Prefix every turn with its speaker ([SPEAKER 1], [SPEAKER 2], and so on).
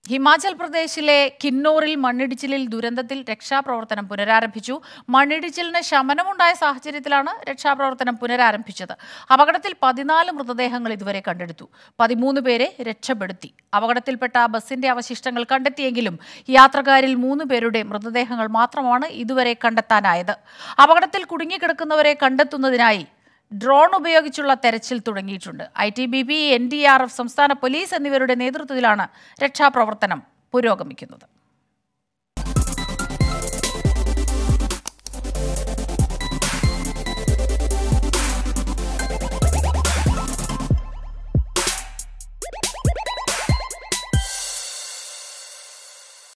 [SPEAKER 1] ഹിമാചൽ പ്രദേശിലെ കിന്നോറിൽ മണ്ണിടിച്ചിലിൽ ദുരന്തത്തിൽ രക്ഷാപ്രവർത്തനം പുനരാരംഭിച്ചു മണ്ണിടിച്ചിലിന് ശമനമുണ്ടായ സാഹചര്യത്തിലാണ് രക്ഷാപ്രവർത്തനം പുനരാരംഭിച്ചത് അപകടത്തിൽ പതിനാല് മൃതദേഹങ്ങൾ ഇതുവരെ കണ്ടെടുത്തു പതിമൂന്ന് പേരെ രക്ഷപ്പെടുത്തി അപകടത്തിൽപ്പെട്ട ബസിന്റെ അവശിഷ്ടങ്ങൾ കണ്ടെത്തിയെങ്കിലും യാത്രക്കാരിൽ മൂന്ന് പേരുടെ മൃതദേഹങ്ങൾ മാത്രമാണ് ഇതുവരെ കണ്ടെത്താനായത് അപകടത്തിൽ കുടുങ്ങിക്കിടക്കുന്നവരെ കണ്ടെത്തുന്നതിനായി ഡ്രോൺ ഉപയോഗിച്ചുള്ള തെരച്ചിൽ തുടങ്ങിയിട്ടുണ്ട് I T B P N D R F സംസ്ഥാന പോലീസ് എന്നിവരുടെ നേതൃത്വത്തിലാണ് രക്ഷാപ്രവർത്തനം പുരോഗമിക്കുന്നത്